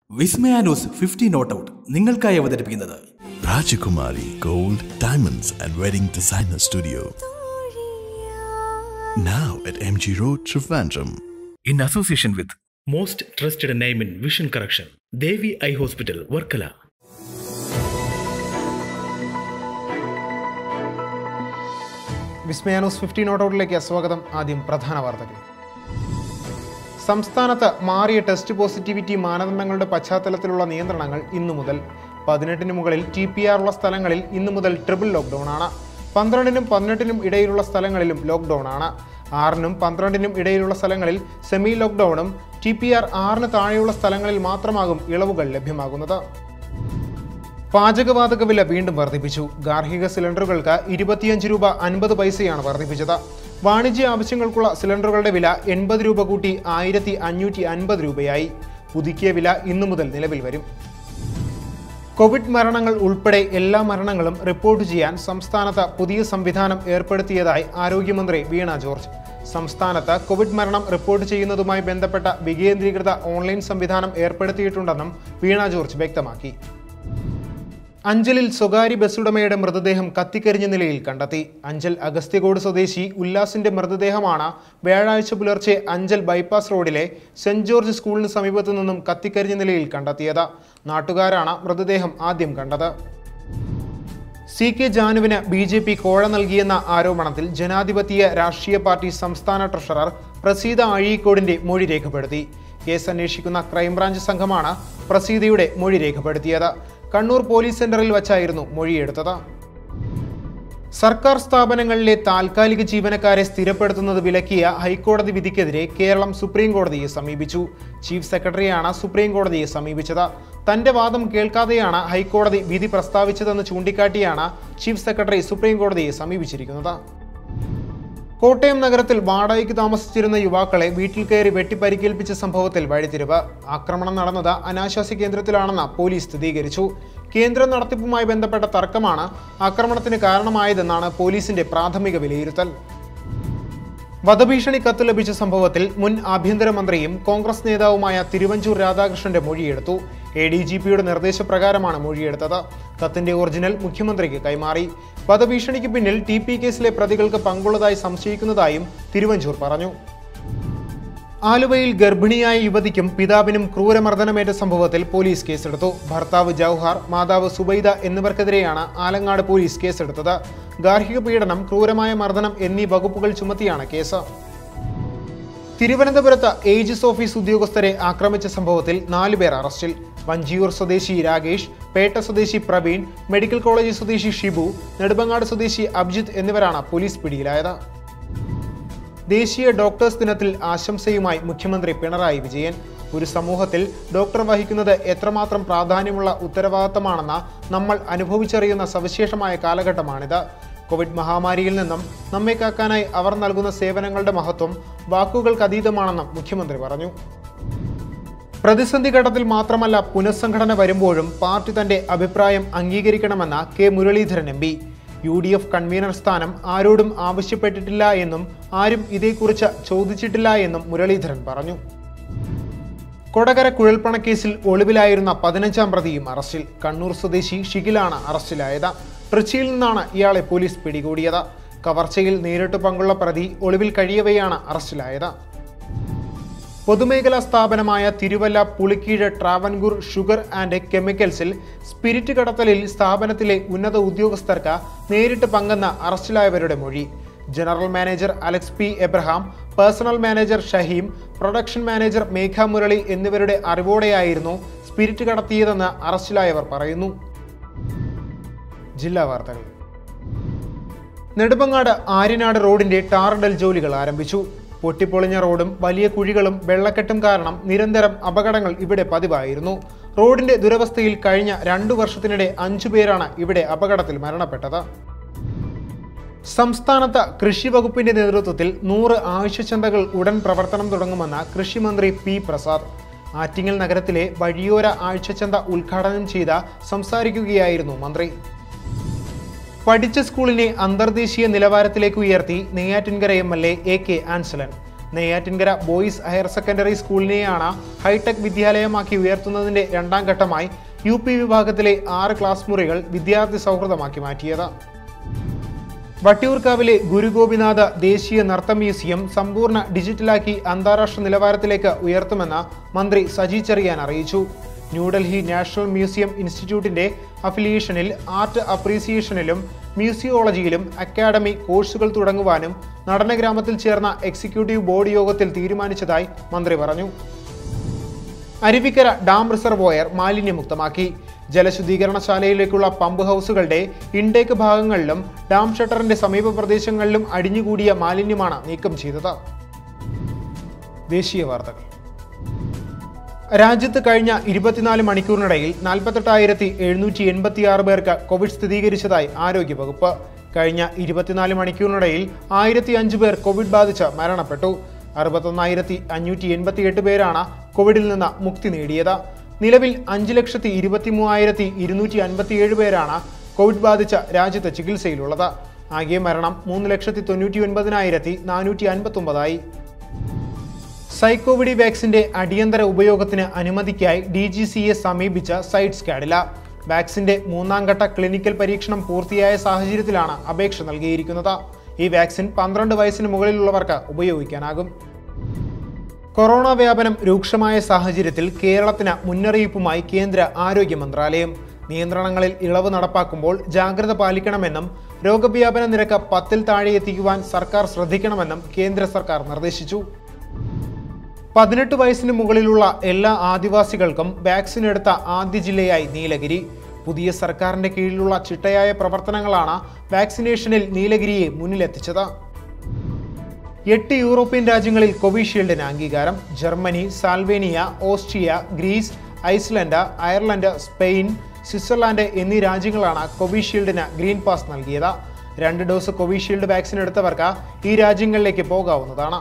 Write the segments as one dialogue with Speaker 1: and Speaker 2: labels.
Speaker 1: വിസ്മയാനൂസ് fifty not out നിങ്ങൾക്കായി അവതരിപ്പിക്കുന്നത്
Speaker 2: Rajakumari Gold, Diamonds and Wedding Designer Studio. Now at MG Road, Trivandrum.
Speaker 1: In association with most trusted name in vision correction Devi eye hospital Varkala
Speaker 3: Vismaya news fifty note ഔട്ടിലേക്ക് സ്വാഗതം ആദ്യം പ്രധാന വാർത്തകൾ സംസ്ഥാനത്ത് മാറിയ test positivity മാനദണ്ഡങ്ങളുടെ പശ്ചാത്തലത്തിലുള്ള നിയന്ത്രണങ്ങൾ ഇന്നു മുതൽ പതിനെട്ടിന് മുകളിൽ ടി പി ആർ ഉള്ള സ്ഥലങ്ങളിൽ ഇന്നു മുതൽ ട്രിപ്പിൾ ലോക്ക്ഡൗൺ ആണ് പന്ത്രണ്ടിനും പതിനെട്ടിനും ഇടയിലുള്ള സ്ഥലങ്ങളിലും ലോക്ക്ഡൗൺ ആണ് ആറിനും പന്ത്രണ്ടിനും ഇടയിലുള്ള സ്ഥലങ്ങളിൽ സെമി ലോക്ക്ഡൗണും ടി പി ആർ ആറിന് താഴെയുള്ള സ്ഥലങ്ങളിൽ മാത്രമാകും ഇളവുകൾ ലഭ്യമാകുന്നത് പാചകവാതക വില വീണ്ടും വർദ്ധിപ്പിച്ചു ഗാർഹിക സിലിണ്ടറുകൾക്ക് ഇരുപത്തിയഞ്ച് രൂപ അൻപത് പൈസയാണ് വർദ്ധിപ്പിച്ചത് വാണിജ്യ ആവശ്യങ്ങൾക്കുള്ള സിലിണ്ടറുകളുടെ വില എൺപത് രൂപ കൂട്ടി ആയിരത്തി അഞ്ഞൂറ്റി അൻപത് രൂപയായി പുതുക്കിയ വില ഇന്നു മുതൽ നിലവിൽ വരും കോവിഡ് മരണങ്ങൾ ഉൾപ്പെടെ എല്ലാ മരണങ്ങളും റിപ്പോർട്ട് ചെയ്യാൻ സംസ്ഥാനത്ത് പുതിയ സംവിധാനം ഏർപ്പെടുത്തിയതായി ആരോഗ്യമന്ത്രി വീണ ജോർജ് സംസ്ഥാനത്ത് കോവിഡ് മരണം റിപ്പോർട്ട് ചെയ്യുന്നതുമായി ബന്ധപ്പെട്ട വികേന്ദ്രീകൃത ഓൺലൈൻ സംവിധാനം ഏർപ്പെടുത്തിയിട്ടുണ്ടെന്നും വീണ ജോർജ് വ്യക്തമാക്കി അഞ്ചലിൽ സ്വകാര്യ ബസ്സുടമയുടെ മൃതദേഹം കത്തിക്കരിഞ്ഞ നിലയിൽ കണ്ടെത്തി അഞ്ചൽ അഗസ്ത്യകോട് സ്വദേശി ഉല്ലാസിന്റെ മൃതദേഹമാണ് വ്യാഴാഴ്ച പുലർച്ചെ അഞ്ചൽ ബൈപ്പാസ് റോഡിലെ സെന്റ് ജോർജ് സ്കൂളിന് സമീപത്തു നിന്നും കത്തിക്കരിഞ്ഞ നിലയിൽ കണ്ടെത്തിയത് നാട്ടുകാരാണ് മൃതദേഹം ആദ്യം കണ്ടത് സി കെ ജാനുവിന് ബി ജെ പി കോഴ നൽകിയെന്ന ആരോപണത്തിൽ ജനാധിപത്യ രാഷ്ട്രീയ പാർട്ടി സംസ്ഥാന ട്രഷറർ പ്രസീത അഴീക്കോടിന്റെ മൊഴി രേഖപ്പെടുത്തി കേസ് അന്വേഷിക്കുന്ന ക്രൈംബ്രാഞ്ച് സംഘമാണ് പ്രസീതയുടെ മൊഴി രേഖപ്പെടുത്തിയത് കണ്ണൂർ പോലീസ് സെന്ററിൽ വച്ചായിരുന്നു മൊഴിയെടുത്തത് സർക്കാർ സ്ഥാപനങ്ങളിലെ താൽക്കാലിക ജീവനക്കാരെ സ്ഥിരപ്പെടുത്തുന്നത് വിലക്കിയ ഹൈക്കോടതി വിധിക്കെതിരെ കേരളം സുപ്രീം കോടതിയെ സമീപിച്ചു ചീഫ് സെക്രട്ടറിയാണ് സുപ്രീം കോടതിയെ സമീപിച്ചത് തന്റെ വാദം കേൾക്കാതെയാണ് ഹൈക്കോടതി വിധി പ്രസ്താവിച്ചതെന്ന് ചൂണ്ടിക്കാട്ടിയാണ് ചീഫ് സെക്രട്ടറി സുപ്രീം കോടതിയെ സമീപിച്ചിരിക്കുന്നത് കോട്ടയം നഗരത്തിൽ വാടകയ്ക്ക് താമസിച്ചിരുന്ന യുവാക്കളെ വീട്ടിൽ കയറി വെട്ടിപ്പരിക്കേൽപ്പിച്ച സംഭവത്തിൽ വഴിത്തിരിവ് ആക്രമണം നടന്നത് അനാശാസ്യ കേന്ദ്രത്തിലാണെന്ന് പോലീസ് സ്ഥിരീകരിച്ചു കേന്ദ്ര നടത്തിപ്പുമായി ബന്ധപ്പെട്ട തർക്കമാണ് ആക്രമണത്തിന് കാരണമായതെന്നാണ് പോലീസിന്റെ പ്രാഥമിക വിലയിരുത്തൽ വധഭീഷണി കത്ത് ലഭിച്ച സംഭവത്തിൽ മുൻ ആഭ്യന്തരമന്ത്രിയും കോൺഗ്രസ് നേതാവുമായ തിരുവഞ്ചൂർ രാധാകൃഷ്ണന്റെ മൊഴിയെടുത്തു എ ഡി ജി പിയുടെ നിർദ്ദേശപ്രകാരമാണ് മൊഴിയെടുത്തത് കത്തിന്റെ ഒറിജിനൽ മുഖ്യമന്ത്രിക്ക് കൈമാറി വധഭീഷണിക്ക് പിന്നിൽ ടി പി കേസിലെ പ്രതികൾക്ക് പങ്കുള്ളതായി സംശയിക്കുന്നതായും തിരുവഞ്ചൂർ പറഞ്ഞു ആലുവയിൽ ഗർഭിണിയായ യുവതിക്കും പിതാവിനും ക്രൂരമർദ്ദനമേറ്റ സംഭവത്തിൽ പോലീസ് കേസെടുത്തു ഭർത്താവ് ജൗഹാർ മാതാവ് സുബൈദ എന്നിവർക്കെതിരെയാണ് ആലങ്ങാട് പോലീസ് കേസെടുത്തത് ഗാർഹിക പീഡനം ക്രൂരമായ മർദ്ദനം എന്നീ വകുപ്പുകൾ ചുമത്തിയാണ് കേസ് തിരുവനന്തപുരത്ത് ഏജിസ് ഓഫീസ് ഉദ്യോഗസ്ഥരെ ആക്രമിച്ച സംഭവത്തിൽ നാലുപേർ അറസ്റ്റിൽ വഞ്ചിയൂർ സ്വദേശി രാകേഷ് പേട്ട സ്വദേശി പ്രവീൺ മെഡിക്കൽ കോളേജ് സ്വദേശി ഷിബു നെടുമ്പങ്ങാട് സ്വദേശി അഭിജിത്ത് എന്നിവരാണ് പോലീസ് പിടിയിലായത് ദേശീയ ഡോക്ടേഴ്സ് ദിനത്തിൽ ആശംസയുമായി മുഖ്യമന്ത്രി പിണറായി വിജയൻ ഒരു സമൂഹത്തിൽ ഡോക്ടർ വഹിക്കുന്നത് എത്രമാത്രം പ്രാധാന്യമുള്ള ഉത്തരവാദിത്തമാണെന്ന് നമ്മൾ അനുഭവിച്ചറിയുന്ന സവിശേഷമായ കാലഘട്ടമാണിത് കോവിഡ് മഹാമാരിയിൽ നിന്നും നമ്മെ കാക്കാനായി അവർ നൽകുന്ന സേവനങ്ങളുടെ മഹത്വം വാക്കുകൾക്ക് അതീതമാണെന്നും മുഖ്യമന്ത്രി പറഞ്ഞു പ്രതിസന്ധി ഘട്ടത്തിൽ മാത്രമല്ല പുനഃസംഘടന വരുമ്പോഴും പാർട്ടി തന്റെ അഭിപ്രായം അംഗീകരിക്കണമെന്ന K Muraleedharan M P U D F convener സ്ഥാനം ആരോടും ആവശ്യപ്പെട്ടിട്ടില്ല എന്നും ആരും ഇതേക്കുറിച്ച് ചോദിച്ചിട്ടില്ല എന്നും മുരളീധരൻ പറഞ്ഞു കൊടകര കുഴൽപ്പണക്കേസിൽ ഒളിവിലായിരുന്ന പതിനഞ്ചാം പ്രതിയും അറസ്റ്റിൽ കണ്ണൂർ സ്വദേശി ഷിഖിലാണ് അറസ്റ്റിലായത് ട്രിച്ചിയിൽ നിന്നാണ് ഇയാളെ പോലീസ് പിടികൂടിയത് കവർച്ചയിൽ നേരിട്ട് പങ്കുള്ള പ്രതി ഒളിവിൽ കഴിയവെയാണ് അറസ്റ്റിലായത് പൊതുമേഖലാ സ്ഥാപനമായ തിരുവല്ല പുളിക്കീഴ് ട്രാവൻകൂർ ഷുഗർ ആൻഡ് കെമിക്കൽസിൽ സ്പിരിറ്റ് കടത്തലിൽ സ്ഥാപനത്തിലെ ഉന്നത ഉദ്യോഗസ്ഥർക്ക് നേരിട്ട് പങ്കെന്ന അറസ്റ്റിലായവരുടെ മൊഴി general manager Alex P Abraham personnel manager Shaheem production manager Megha Murali എന്നിവരുടെ അറിവോടെയായിരുന്നു സ്പിരിറ്റ് കടത്തിയതെന്ന് അറസ്റ്റിലായവർ പറയുന്നു ജില്ലാ വാർത്തകൾ നെടുമങ്ങാട് ആര്യനാട് റോഡിന്റെ ടാറിടൽ ജോലികൾ ആരംഭിച്ചു പൊട്ടിപ്പൊളിഞ്ഞ റോഡും വലിയ കുഴികളും വെള്ളക്കെട്ടും കാരണം നിരന്തരം അപകടങ്ങൾ ഇവിടെ പതിവായിരുന്നു റോഡിന്റെ ദുരവസ്ഥയിൽ കഴിഞ്ഞ രണ്ടു വർഷത്തിനിടെ അഞ്ചു പേരാണ് ഇവിടെ അപകടത്തിൽ മരണപ്പെട്ടത് സംസ്ഥാനത്ത് കൃഷി വകുപ്പിന്റെ നേതൃത്വത്തിൽ നൂറ് ആഴ്ചച്ചന്തകൾ ഉടൻ പ്രവർത്തനം തുടങ്ങുമെന്ന് കൃഷിമന്ത്രി പി പ്രസാദ് ആറ്റിങ്ങൽ നഗരത്തിലെ വഴിയോര ആഴ്ചച്ചന്ത ഉദ്ഘാടനം ചെയ്ത സംസാരിക്കുകയായിരുന്നു മന്ത്രി പഠിച്ച സ്കൂളിനെ അന്തർദേശീയ നിലവാരത്തിലേക്ക് ഉയർത്തി Neyyattinkara M L A A K Ansalan Neyyattinkara boys higher secondary സ്കൂളിനെയാണ് ഹൈടെക് വിദ്യാലയമാക്കി ഉയർത്തുന്നതിന്റെ രണ്ടാം ഘട്ടമായി യു പി വിഭാഗത്തിലെ ആറ് ക്ലാസ് മുറികൾ വിദ്യാർത്ഥി സൗഹൃദമാക്കി മാറ്റിയത് വട്ടിയൂർക്കാവിലെ ഗുരുഗോപിനാഥ ദേശീയ നർത്ത മ്യൂസിയം സമ്പൂർണ്ണ ഡിജിറ്റലാക്കി അന്താരാഷ്ട്ര നിലവാരത്തിലേക്ക് ഉയർത്തുമെന്ന് മന്ത്രി സജി ചെറിയാൻ അറിയിച്ചു ന്യൂഡൽഹി നാഷണൽ മ്യൂസിയം ഇൻസ്റ്റിറ്റ്യൂട്ടിന്റെ അഫിലിയേഷനിൽ ആർട്ട് അപ്രീസിയേഷനിലും മ്യൂസിയോളജിയിലും അക്കാഡമി കോഴ്സുകൾ തുടങ്ങുവാനും നടനഗ്രാമത്തിൽ ചേർന്ന എക്സിക്യൂട്ടീവ് ബോർഡ് യോഗത്തിൽ തീരുമാനിച്ചതായി മന്ത്രി പറഞ്ഞു അരുവിക്കര ഡാം റിസർവോയർ മാലിന്യമുക്തമാക്കി ജലശുദ്ധീകരണശാലയിലേക്കുള്ള പമ്പ് ഹൗസുകളുടെ ഇൻടേക്ക് ഭാഗങ്ങളിലും ഡാം ഷട്ടറിന്റെ സമീപ പ്രദേശങ്ങളിലും അടിഞ്ഞുകൂടിയ മാലിന്യമാണ് നീക്കം ചെയ്തത് ദേശീയ വാർത്തകൾ രാജ്യത്ത് കഴിഞ്ഞ ഇരുപത്തിനാല് മണിക്കൂറിനിടയിൽ നാൽപ്പത്തെട്ടായിരത്തി എഴുന്നൂറ്റി എൺപത്തിയാറ് പേർക്ക് കോവിഡ് സ്ഥിരീകരിച്ചതായി ആരോഗ്യവകുപ്പ് കഴിഞ്ഞ ഇരുപത്തിനാല് മണിക്കൂറിനിടയിൽ ആയിരത്തി അഞ്ച് പേർ കോവിഡ് ബാധിച്ച് മരണപ്പെട്ടു അറുപത്തൊന്നായിരത്തി അഞ്ഞൂറ്റി എൺപത്തിയെട്ട് പേരാണ് കോവിഡിൽ നിന്ന് മുക്തി നേടിയത് നിലവിൽ അഞ്ച് ലക്ഷത്തി ഇരുപത്തി മൂവായിരത്തി ഇരുന്നൂറ്റി അൻപത്തിയേഴ് പേരാണ് കോവിഡ് ബാധിച്ച രാജ്യത്ത് ചികിത്സയിലുള്ളത് ആകെ മരണം മൂന്ന് ലക്ഷത്തി തൊണ്ണൂറ്റി ഒൻപതിനായിരത്തി നാനൂറ്റി അൻപത്തൊമ്പതായി സൈക്കോവിഡി വാക്സിന്റെ അടിയന്തര ഉപയോഗത്തിന് അനുമതിക്കായി ഡി ജി സിയെ സമീപിച്ച സൈറ്റ്സ് കാഡില വാക്സിന്റെ മൂന്നാം ഘട്ട ക്ലിനിക്കൽ പരീക്ഷണം പൂർത്തിയായ സാഹചര്യത്തിലാണ് അപേക്ഷ നൽകിയിരിക്കുന്നത് ഈ വാക്സിൻ പന്ത്രണ്ട് വയസ്സിന് മുകളിലുള്ളവർക്ക് ഉപയോഗിക്കാനാകും കൊറോണ വ്യാപനം രൂക്ഷമായ സാഹചര്യത്തിൽ കേരളത്തിന് മുന്നറിയിപ്പുമായി കേന്ദ്ര ആരോഗ്യ മന്ത്രാലയം നിയന്ത്രണങ്ങളിൽ ഇളവ് നടപ്പാക്കുമ്പോൾ ജാഗ്രത പാലിക്കണമെന്നും രോഗവ്യാപന നിരക്ക് പത്തിൽ താഴെ എത്തിക്കുവാൻ സർക്കാർ ശ്രദ്ധിക്കണമെന്നും കേന്ദ്ര സർക്കാർ നിർദ്ദേശിച്ചു പതിനെട്ട് വയസ്സിന് മുകളിലുള്ള എല്ലാ ആദിവാസികൾക്കും വാക്സിൻ എടുത്ത ആദ്യ ജില്ലയായി നീലഗിരി പുതിയ സർക്കാരിന്റെ കീഴിലുള്ള ചിട്ടയായ പ്രവർത്തനങ്ങളാണ് വാക്സിനേഷനിൽ നീലഗിരിയെ മുന്നിലെത്തിച്ചത് എട്ട് യൂറോപ്യൻ രാജ്യങ്ങളിൽ കോവിഷീൽഡിന് അംഗീകാരം Germany Slovenia Austria Greece Iceland Ireland Spain Switzerland എന്നീ രാജ്യങ്ങളാണ് കോവിഷീൽഡിന് ഗ്രീൻ പാസ് നൽകിയത് രണ്ട് ഡോസ് കോവിഷീൽഡ് വാക്സിൻ എടുത്തവർക്ക് ഈ രാജ്യങ്ങളിലേക്ക് പോകാവുന്നതാണ്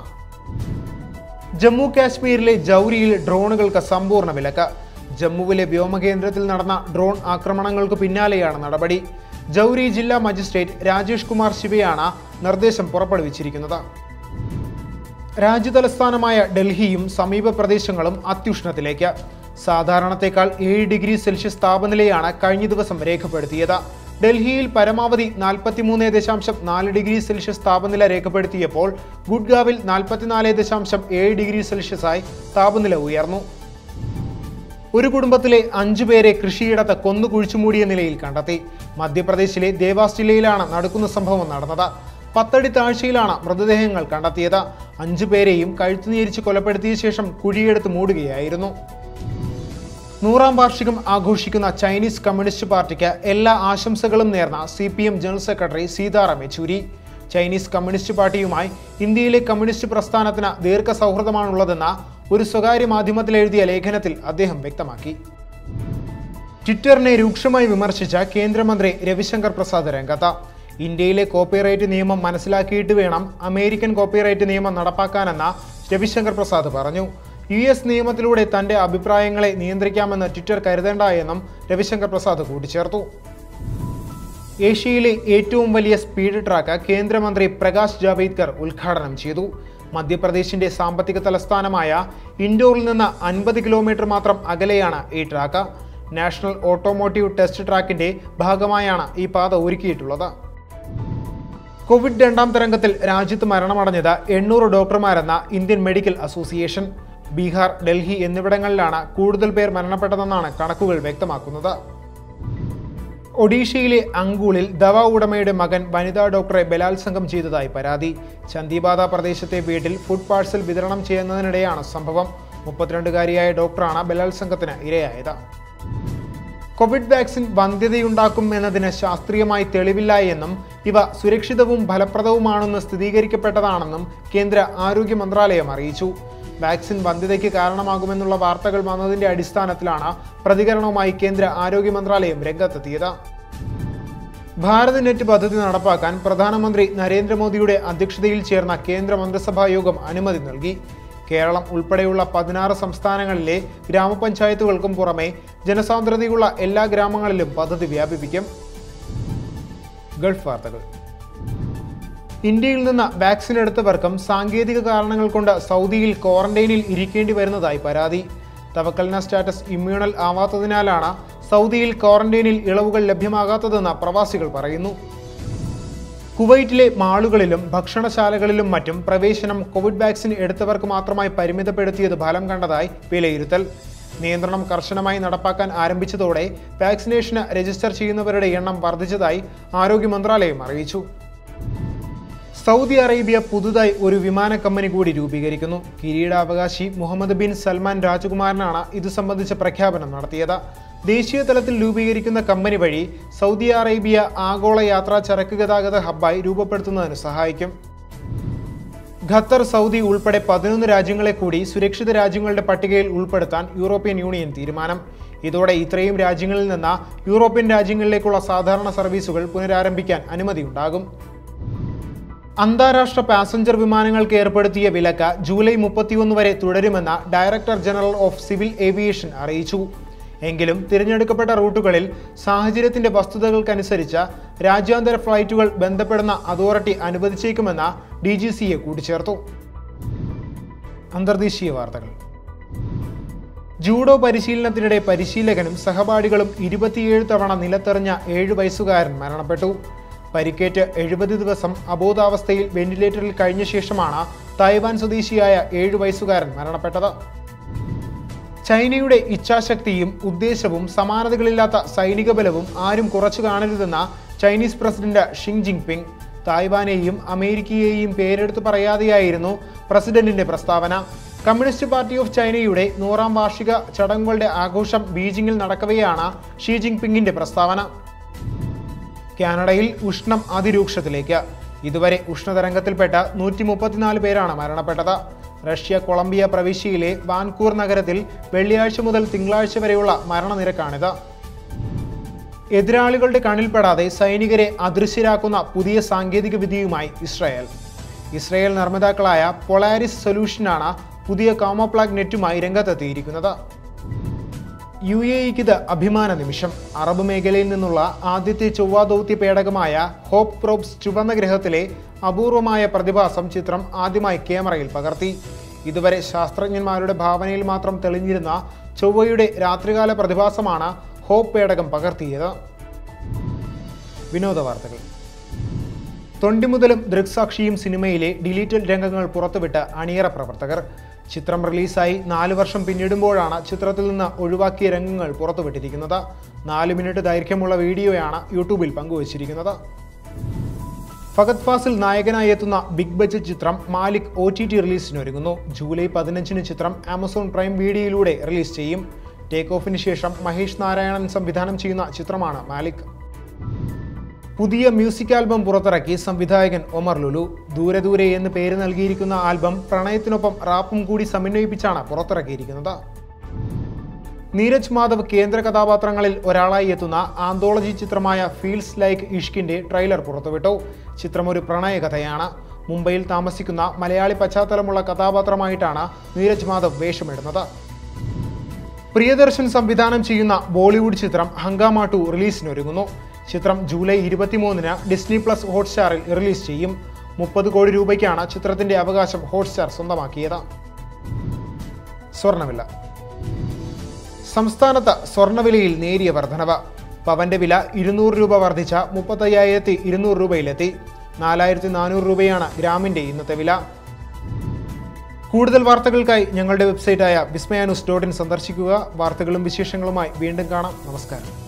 Speaker 3: ജമ്മു കാശ്മീരിലെ ജൗരിയിൽ ഡ്രോണുകൾക്ക് സമ്പൂർണ്ണ വിലക്ക് ജമ്മുവിലെ വ്യോമകേന്ദ്രത്തിൽ നടന്ന ഡ്രോൺ ആക്രമണങ്ങൾക്ക് പിന്നാലെയാണ് നടപടി ജൗരി ജില്ലാ മജിസ്ട്രേറ്റ് രാജേഷ് കുമാർ ശിവയാണ് നിർദ്ദേശം പുറപ്പെടുവിച്ചിരിക്കുന്നത് രാജ്യതലസ്ഥാനമായ ഡൽഹിയും സമീപ പ്രദേശങ്ങളും അത്യുഷ്ണത്തിലേക്ക് സാധാരണത്തേക്കാൾ ഏഴ് ഡിഗ്രി സെൽഷ്യസ് താപനിലയാണ് കഴിഞ്ഞ ദിവസം രേഖപ്പെടുത്തിയത് ഡൽഹിയിൽ പരമാവധി നാൽപ്പത്തിമൂന്ന് ദശാംശം നാല് ഡിഗ്രി സെൽഷ്യസ് താപനില രേഖപ്പെടുത്തിയപ്പോൾ ഗുഡ്ഗാവിൽ നാൽപ്പത്തിനാല് ദശാംശം ഏഴ് ഡിഗ്രി സെൽഷ്യസായി താപനില ഉയർന്നു ഒരു കുടുംബത്തിലെ അഞ്ചു പേരെ കൃഷിയിടത്ത് കൊന്നു കുഴിച്ചുമൂടിയ നിലയിൽ കണ്ടെത്തി മധ്യപ്രദേശിലെ ദേവാസ് ജില്ലയിലാണ് നടക്കുന്ന സംഭവം നടന്നത് പത്തടി താഴ്ചയിലാണ് മൃതദേഹങ്ങൾ കണ്ടെത്തിയത് അഞ്ചു പേരെയും കഴുത്തുനീരിച്ച് കൊലപ്പെടുത്തിയ ശേഷം കുഴിയെടുത്ത് മൂടുകയായിരുന്നു നൂറാം വാർഷികം ആഘോഷിക്കുന്ന ചൈനീസ് കമ്മ്യൂണിസ്റ്റ് പാർട്ടിക്ക് എല്ലാ ആശംസകളും നേർന്ന C P M general secretary Sitaram Yechury Chinese communist പാർട്ടിയുമായി ഇന്ത്യയിലെ കമ്മ്യൂണിസ്റ്റ് പ്രസ്ഥാനത്തിന് ദീർഘ സൗഹൃദമാണുള്ളതെന്ന ഒരു സ്വകാര്യ മാധ്യമത്തിൽ എഴുതിയ ലേഖനത്തിൽ അദ്ദേഹം വ്യക്തമാക്കി ട്വിറ്ററിനെ രൂക്ഷമായി വിമർശിച്ച കേന്ദ്രമന്ത്രി രവിശങ്കർ പ്രസാദ് രംഗത്ത് ഇന്ത്യയിലെ കോപ്പിറൈറ്റ് നിയമം മനസ്സിലാക്കിയിട്ട് വേണം അമേരിക്കൻ കോപ്പിറൈറ്റ് നിയമം നടപ്പാക്കാനെന്ന രവിശങ്കർ പ്രസാദ് പറഞ്ഞു യു എസ് നിയമത്തിലൂടെ തന്റെ അഭിപ്രായങ്ങളെ നിയന്ത്രിക്കാമെന്ന് ട്വിറ്റർ കരുതേണ്ട എന്നും രവിശങ്കർ പ്രസാദ് കൂട്ടിച്ചേർത്തു ഏഷ്യയിലെ ഏറ്റവും വലിയ സ്പീഡ് ട്രാക്ക് കേന്ദ്രമന്ത്രി പ്രകാശ് ജാവ്ദേക്കർ ഉദ്ഘാടനം ചെയ്തു മധ്യപ്രദേശിന്റെ സാമ്പത്തിക തലസ്ഥാനമായ ഇൻഡോറിൽ നിന്ന് അൻപത് കിലോമീറ്റർ മാത്രം അകലെയാണ് ഈ ട്രാക്ക് നാഷണൽ ഓട്ടോമോട്ടീവ് ടെസ്റ്റ് ട്രാക്കിന്റെ ഭാഗമായാണ് ഈ പാത ഒരുക്കിയിട്ടുള്ളത് കോവിഡ് രണ്ടാം തരംഗത്തിൽ രാജ്യത്ത് മരണമടഞ്ഞത് എണ്ണൂറ് ഡോക്ടർമാരെന്ന Indian medical association Bihar Delhi എന്നിവിടങ്ങളിലാണ് കൂടുതൽ പേർ മരണപ്പെട്ടതെന്നാണ് കണക്കുകൾ വ്യക്തമാക്കുന്നത് ഒഡീഷയിലെ അങ്കൂളിൽ ദവാ ഉടമയുടെ മകൻ വനിതാ ഡോക്ടറെ ബലാത്സംഗം ചെയ്തതായി പരാതി ചന്ദിബാധ പ്രദേശത്തെ വീട്ടിൽ ഫുഡ് പാഴ്സൽ വിതരണം ചെയ്യുന്നതിനിടെയാണ് സംഭവം മുപ്പത്തിരണ്ടുകാരിയായ ഡോക്ടറാണ് ബലാത്സംഗത്തിന് ഇരയായത് കോവിഡ് വാക്സിൻ വന്ധ്യതയുണ്ടാക്കും എന്നതിന് ശാസ്ത്രീയമായി തെളിവില്ല എന്നും ഇവ സുരക്ഷിതവും ഫലപ്രദവുമാണെന്ന് സ്ഥിരീകരിക്കപ്പെട്ടതാണെന്നും കേന്ദ്ര ആരോഗ്യ മന്ത്രാലയം അറിയിച്ചു വാക്സിൻ വന്ധ്യതയ്ക്ക് കാരണമാകുമെന്നുള്ള വാർത്തകൾ വന്നതിന്റെ അടിസ്ഥാനത്തിലാണ് പ്രതികരണവുമായി കേന്ദ്ര ആരോഗ്യ മന്ത്രാലയം രംഗത്തെത്തിയത് ഭാരത് നെറ്റ് പദ്ധതി നടപ്പാക്കാൻ പ്രധാനമന്ത്രി നരേന്ദ്രമോദിയുടെ അധ്യക്ഷതയിൽ ചേർന്ന കേന്ദ്ര മന്ത്രിസഭാ യോഗം അനുമതി നൽകി കേരളം ഉൾപ്പെടെയുള്ള പതിനാറ് സംസ്ഥാനങ്ങളിലെ ഗ്രാമപഞ്ചായത്തുകൾക്കും പുറമെ ജനസാന്ദ്രതയുള്ള എല്ലാ ഗ്രാമങ്ങളിലും പദ്ധതി വ്യാപിപ്പിക്കും ഗൾഫ് വാർത്തകൾ ഇന്ത്യയിൽ നിന്ന് വാക്സിൻ എടുത്തവർക്കും സാങ്കേതിക കാരണങ്ങൾ കൊണ്ട് സൗദിയിൽ ക്വാറന്റൈനിൽ ഇരിക്കേണ്ടി വരുന്നതായി പരാതി തവക്കൽന സ്റ്റാറ്റസ് ഇമ്മ്യൂണൽ ആവാത്തതിനാലാണ് സൗദിയിൽ ക്വാറന്റൈനിൽ ഇളവുകൾ ലഭ്യമാകാത്തതെന്ന് പ്രവാസികൾ പറയുന്നു കുവൈറ്റിലെ മാളുകളിലും ഭക്ഷണശാലകളിലും മറ്റും പ്രവേശനം കോവിഡ് വാക്സിൻ എടുത്തവർക്ക് മാത്രമായി പരിമിതപ്പെടുത്തിയത് ഫലം കണ്ടതായി വിലയിരുത്തൽ നിയന്ത്രണം കർശനമായി നടപ്പാക്കാൻ ആരംഭിച്ചതോടെ വാക്സിനേഷന് രജിസ്റ്റർ ചെയ്യുന്നവരുടെ എണ്ണം വർദ്ധിച്ചതായി ആരോഗ്യ മന്ത്രാലയം അറിയിച്ചു സൗദി അറേബ്യ പുതുതായി ഒരു വിമാന കമ്പനി കൂടി രൂപീകരിക്കുന്നു കിരീടാവകാശി മുഹമ്മദ് ബിൻ സൽമാൻ രാജകുമാരനാണ് ഇത് സംബന്ധിച്ച പ്രഖ്യാപനം നടത്തിയത് ദേശീയ തലത്തിൽ രൂപീകരിക്കുന്ന കമ്പനി വഴി സൗദി അറേബ്യ ആഗോള യാത്രാ ചരക്ക് ഗതാഗത ഹബ്ബായി രൂപപ്പെടുത്തുന്നതിന് സഹായിക്കും ഖത്തർ സൗദി ഉൾപ്പെടെ പതിനൊന്ന് രാജ്യങ്ങളെ കൂടി സുരക്ഷിത രാജ്യങ്ങളുടെ പട്ടികയിൽ ഉൾപ്പെടുത്താൻ യൂറോപ്യൻ യൂണിയൻ തീരുമാനം ഇതോടെ ഇത്രയും രാജ്യങ്ങളിൽ നിന്ന് യൂറോപ്യൻ രാജ്യങ്ങളിലേക്കുള്ള സാധാരണ സർവീസുകൾ പുനരാരംഭിക്കാൻ അനുമതിയുണ്ടാകും അന്താരാഷ്ട്ര പാസഞ്ചർ വിമാനങ്ങൾക്ക് ഏർപ്പെടുത്തിയ വിലക്ക് ജൂലൈ മുപ്പത്തിയൊന്ന് വരെ തുടരുമെന്ന് director general of civil aviation അറിയിച്ചു എങ്കിലും തിരഞ്ഞെടുക്കപ്പെട്ട റൂട്ടുകളിൽ സാഹചര്യത്തിന്റെ വസ്തുതകൾക്കനുസരിച്ച് രാജ്യാന്തര ഫ്ലൈറ്റുകൾ ബന്ധപ്പെടുന്ന അതോറിറ്റി അനുവദിച്ചേക്കുമെന്ന് ഡി ജി സിയെ കൂട്ടിച്ചേർത്തു അന്തർദേശീയ വാർത്തകൾ ജൂഡോ പരിശീലനത്തിനിടെ പരിശീലകനും സഹപാഠികളും ഇരുപത്തിയേഴ് തവണ നിലത്തെറിഞ്ഞ ഏഴ് വയസ്സുകാരൻ മരണപ്പെട്ടു പരിക്കേറ്റ് എഴുപത് ദിവസം അബോധാവസ്ഥയിൽ വെന്റിലേറ്ററിൽ കഴിഞ്ഞ ശേഷമാണ് തായ്വാൻ സ്വദേശിയായ ഏഴ് വയസ്സുകാരൻ മരണപ്പെട്ടത് ചൈനയുടെ ഇച്ഛാശക്തിയും ഉദ്ദേശവും സമാനതകളില്ലാത്ത സൈനിക ബലവും ആരും കുറച്ചു കാണരുതെന്ന ചൈനീസ് പ്രസിഡന്റ് ഷിങ് ജിൻപിങ് തായ്വാനെയും അമേരിക്കയെയും പേരെടുത്ത് പറയാതെയായിരുന്നു പ്രസിഡന്റിന്റെ പ്രസ്താവന കമ്മ്യൂണിസ്റ്റ് പാർട്ടി ഓഫ് ചൈനയുടെ നൂറാം വാർഷിക ചടങ്ങുകളുടെ ആഘോഷം ബീജിംഗിൽ നടക്കവെയാണ് ഷീ ജിൻപിങ്ങിന്റെ പ്രസ്താവന കാനഡയിൽ ഉഷ്ണം അതിരൂക്ഷത്തിലേക്ക് ഇതുവരെ ഉഷ്ണതരംഗത്തിൽപ്പെട്ട നൂറ്റി മുപ്പത്തിനാല് പേരാണ് മരണപ്പെട്ടത് റഷ്യ കൊളംബിയ പ്രവിശ്യയിലെ വാൻകൂർ നഗരത്തിൽ വെള്ളിയാഴ്ച മുതൽ തിങ്കളാഴ്ച വരെയുള്ള മരണനിരക്കാണിത് എതിരാളികളുടെ കണ്ണിൽപ്പെടാതെ സൈനികരെ അദൃശ്യരാക്കുന്ന പുതിയ സാങ്കേതിക വിദ്യയുമായി ഇസ്രായേൽ ഇസ്രായേൽ നിർമ്മിതാക്കളായ പൊളാരിസ് സൊല്യൂഷനാണ് പുതിയ കാമോപ്ലാഗ് നെറ്റുമായി രംഗത്തെത്തിയിരിക്കുന്നത് യു എ ഇക്ക് ഇത് അഭിമാന നിമിഷം അറബ് മേഖലയിൽ നിന്നുള്ള ആദ്യത്തെ ചൊവ്വാ ദൗത്യ പേടകമായ ഹോപ്പ് പ്രോബ്സ് ചുവന്ന ഗ്രഹത്തിലെ അപൂർവമായ പ്രതിഭാസം ചിത്രം ആദ്യമായി ക്യാമറയിൽ പകർത്തി ഇതുവരെ ശാസ്ത്രജ്ഞന്മാരുടെ ഭാവനയിൽ മാത്രം തെളിഞ്ഞിരുന്ന ചൊവ്വയുടെ രാത്രികാല പ്രതിഭാസമാണ് ഹോപ്പ് പേടകം പകർത്തിയത് വിനോദ വാർത്തകൾ തൊണ്ടിമുതലും ദൃക്സാക്ഷിയും സിനിമയിലെ ഡിലീറ്റഡ് രംഗങ്ങൾ പുറത്തുവിട്ട് അണിയറ പ്രവർത്തകർ ചിത്രം റിലീസായി നാല് വർഷം പിന്നിടുമ്പോഴാണ് ചിത്രത്തിൽ നിന്ന് ഒഴിവാക്കിയ രംഗങ്ങൾ പുറത്തുവിട്ടിരിക്കുന്നത് നാല് മിനിറ്റ് ദൈർഘ്യമുള്ള വീഡിയോയാണ് യൂട്യൂബിൽ പങ്കുവച്ചിരിക്കുന്നത് ഫഗത് ഫാസിൽ നായകനായി എത്തുന്ന ബിഗ് ബജറ്റ് ചിത്രം മാലിക് ഒ ടി ടി റിലീസിനൊരുങ്ങുന്നു ജൂലൈ പതിനഞ്ചിന് ചിത്രം ആമസോൺ പ്രൈം വീഡിയോയിലൂടെ റിലീസ് ചെയ്യും ടേക്ക് ഓഫിന് ശേഷം മഹേഷ് നാരായണൻ സംവിധാനം ചെയ്യുന്ന ചിത്രമാണ് മാലിക് പുതിയ മ്യൂസിക് ആൽബം പുറത്തിറക്കി സംവിധായകൻ ഒമർ ലുലു ദൂരെ ദൂരെ എന്ന് പേര് നൽകിയിരിക്കുന്ന ആൽബം പ്രണയത്തിനൊപ്പം റാപ്പും കൂടി സമന്വയിപ്പിച്ചാണ് പുറത്തിറക്കിയിരിക്കുന്നത് നീരജ് മാധവ് കേന്ദ്ര കഥാപാത്രങ്ങളിൽ ഒരാളായി എത്തുന്ന ആന്തോളജി ചിത്രമായ ഫീൽസ് ലൈക്ക് ഇഷ്കിന്റെ ട്രെയിലർ പുറത്തുവിട്ടു ചിത്രം ഒരു പ്രണയകഥയാണ് മുംബൈയിൽ താമസിക്കുന്ന മലയാളി പശ്ചാത്തലമുള്ള കഥാപാത്രമായിട്ടാണ് നീരജ് മാധവ് വേഷമിടുന്നത് പ്രിയദർശൻ സംവിധാനം ചെയ്യുന്ന ബോളിവുഡ് ചിത്രം ഹംഗാമ ടു റിലീസിനൊരുങ്ങുന്നു ചിത്രം ജൂലൈ ഇരുപത്തിമൂന്നിന് ഡിസ്നി പ്ലസ് ഹോട്ട്സ്റ്റാറിൽ റിലീസ് ചെയ്യും മുപ്പത് കോടി രൂപയ്ക്കാണ് ചിത്രത്തിന്റെ അവകാശം ഹോട്ട്സ്റ്റാർ സ്വന്തമാക്കിയത് സ്വർണ്ണവില സംസ്ഥാനത്ത് സ്വർണ്ണവിലയിൽ നേരിയ വർധനവ് പവന്റെ വില ഇരുന്നൂറ് രൂപ വർദ്ധിച്ച മുപ്പത്തയ്യായിരത്തി ഇരുന്നൂറ് രൂപയിലെത്തി നാലായിരത്തി നാനൂറ് രൂപയാണ് ഗ്രാമിന്റെ ഇന്നത്തെ വില കൂടുതൽ വാർത്തകൾക്കായി ഞങ്ങളുടെ വെബ്സൈറ്റായ വിസ്മയ ന്യൂസ് ഡോട്ട് ഇൻ സന്ദർശിക്കുക വാർത്തകളും വിശേഷങ്ങളുമായി വീണ്ടും കാണാം നമസ്കാരം